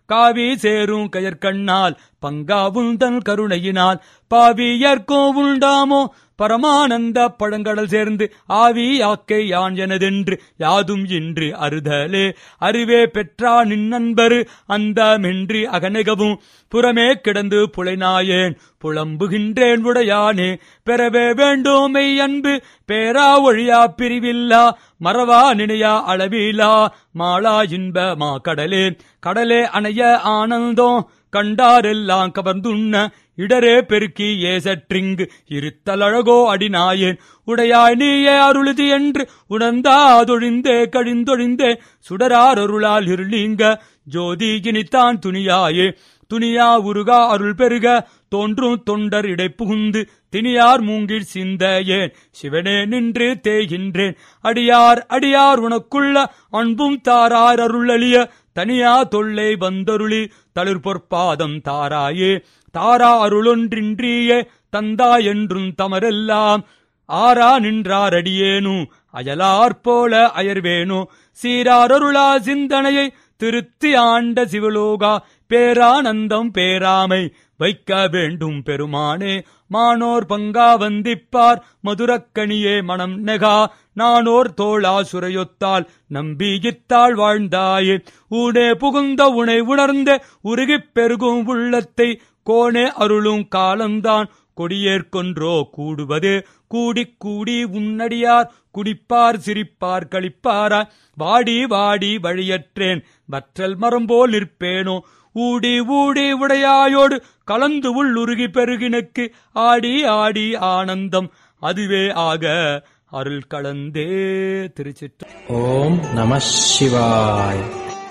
காவி சேரும் கயற்கண்ணால் பங்காவும் தன் கருணையினால் பாவியர்க்கும் உண்டாமோ பரமானந்த பழங்கடல் சேர்ந்து ஆவி யாக்கை யான் எனதென்று யாதும் இன்று அறுதலே அறிவே பெற்றா நின்னன்பரு அந்த மென்றி அகநெகவும் புறமே கிடந்து புலைநாயேன் புலம்புகின்றேன் உடையானே பெறவே வேண்டும் மெய் அன்பு பேரா ஒழியா பிரிவில்லா மறவா நினையா அளவிலா மாளா இன்ப மா கடலே கடலே அணைய ஆனந்தம் கண்டாரெல்லாம் கவர்ந்துண்ண இடரே பெருக்கி ஏசற்றிங்கு இருத்தலழகோ அடிநாயேன் உடையாய் நீயே அருளுதி என்று உணர்ந்தாதொழிந்தே கழிந்தொழிந்தே சுடரார் அருளால் இருளீங்க ஜோதி இனித்தான் துணியாயே துணியா உருகா அருள் பெருக தோன்றும் தொண்டர் இடை புகுந்து திணியார் மூங்கில் சிந்த ஏன் சிவனே நின்று தேகின்றேன் அடியார் அடியார் உனக்குள்ள அன்பும் தாரார் அருளளிய தனியா தொல்லை வந்தருளி தளிர் பொற்பாதம் தாராயே தாரா அருளொன்றின்றியே தந்தா என்றும் தமரெல்லாம் ஆரா நின்றார் அடியேனு அயலார் போல அயர்வேனோ சீராரருளா சிந்தனையை திருத்தி ஆண்ட சிவலோகா பேரானந்தம் பேராமை வைக்க வேண்டும் பெருமானே மானோர் பங்கா வந்திப்பார் மதுரக்கணியே மனம் நெகா நானோர் தோளா சுரையொத்தால் நம்பியித்தாள் வாழ்ந்தாயே ஊனே புகுந்த உனை உணர்ந்த உருகிப் பெருகும் உள்ளத்தை கோணே அருளும் காலம்தான் கொடியேற்கொன்றோ கூடுவது கூடிக் கூடி உன்னடியார் குடிப்பார் சிரிப்பார் களிப்பாரா வாடி வாடி வழியற்றேன் வற்றல் மரம் போல் நிற்பேனோ ஊடி ஊடி உடையாயோடு கலந்து உள்ளுருகி பெருகினுக்கு ஆடி ஆடி ஆனந்தம் அதுவே ஆக அருள் கலந்தே திருச்சிற்ற ஓம் நம சிவாய்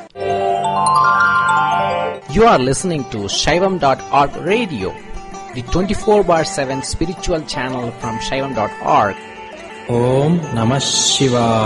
You are listening to Shaivam.org radio, the 24 bar 7 spiritual channel from Shaivam.org. ஓம் நம சிவாய்